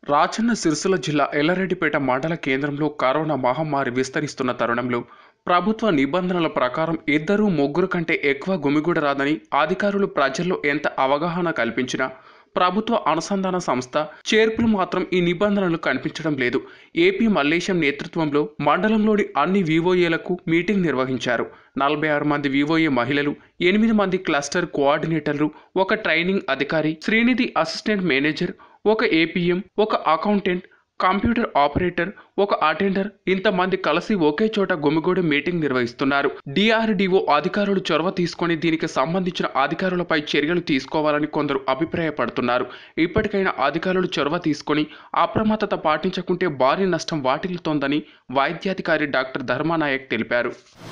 రాజన్న సిరిసిల్ల జిల్లా ఎల్లారెడ్డిపేట మండల కేంద్రంలో కరోనా మహమ్మారి విస్తరిస్తున్న తరుణంలో ప్రభుత్వ నిబంధనల ప్రకారం ఇద్దరు ముగ్గురు కంటే ఎక్కువ గుమిగూడరాదని అధికారులు ప్రజల్లో ఎంత అవగాహన కల్పించినా ప్రభుత్వ అనుసంధాన సంస్థ చేర్పులు మాత్రం ఈ నిబంధనలు కనిపించడం లేదు ఏపీ మల్లేశం నేతృత్వంలో మండలంలోని అన్ని వివోఏలకు మీటింగ్ నిర్వహించారు నలభై ఆరు మంది వివోఏ మహిళలు ఎనిమిది మంది క్లస్టర్ కోఆర్డినేటర్లు ఒక ట్రైనింగ్ అధికారి శ్రీనిధి అసిస్టెంట్ మేనేజర్ ఒక ఏపీఎం ఒక అకౌంటెంట్ కంప్యూటర్ ఆపరేటర్ ఒక అటెండర్ ఇంతమంది కలిసి ఒకే చోట గుమిగూడి మీటింగ్ నిర్వహిస్తున్నారు డిఆర్డిఓ అధికారులు చొరవ తీసుకొని దీనికి సంబంధించిన అధికారులపై చర్యలు తీసుకోవాలని కొందరు అభిప్రాయపడుతున్నారు ఇప్పటికైనా అధికారులు చొరవ తీసుకొని అప్రమత్తత పాటించకుంటే భారీ నష్టం వాటిల్లుతోందని వైద్యాధికారి డాక్టర్ ధర్మానాయక్ తెలిపారు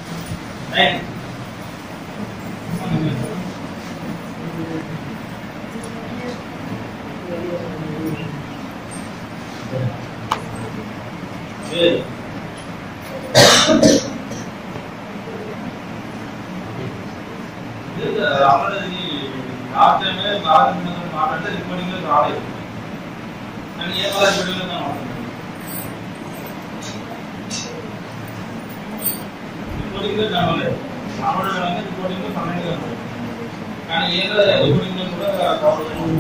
రావడానికి లాస్ట్ టైమే బాగా మాట్లాడితే రిపోర్టింగ్ రాలేదు కానీ ఏ బాగా రిపోర్టింగ్ రిపోర్టింగ్ కనవలేదు రావడం రిపోర్టింగ్ పన్నెండు కనవలేదు కానీ ఏదో రిపోర్టింగ్ కూడా కావడం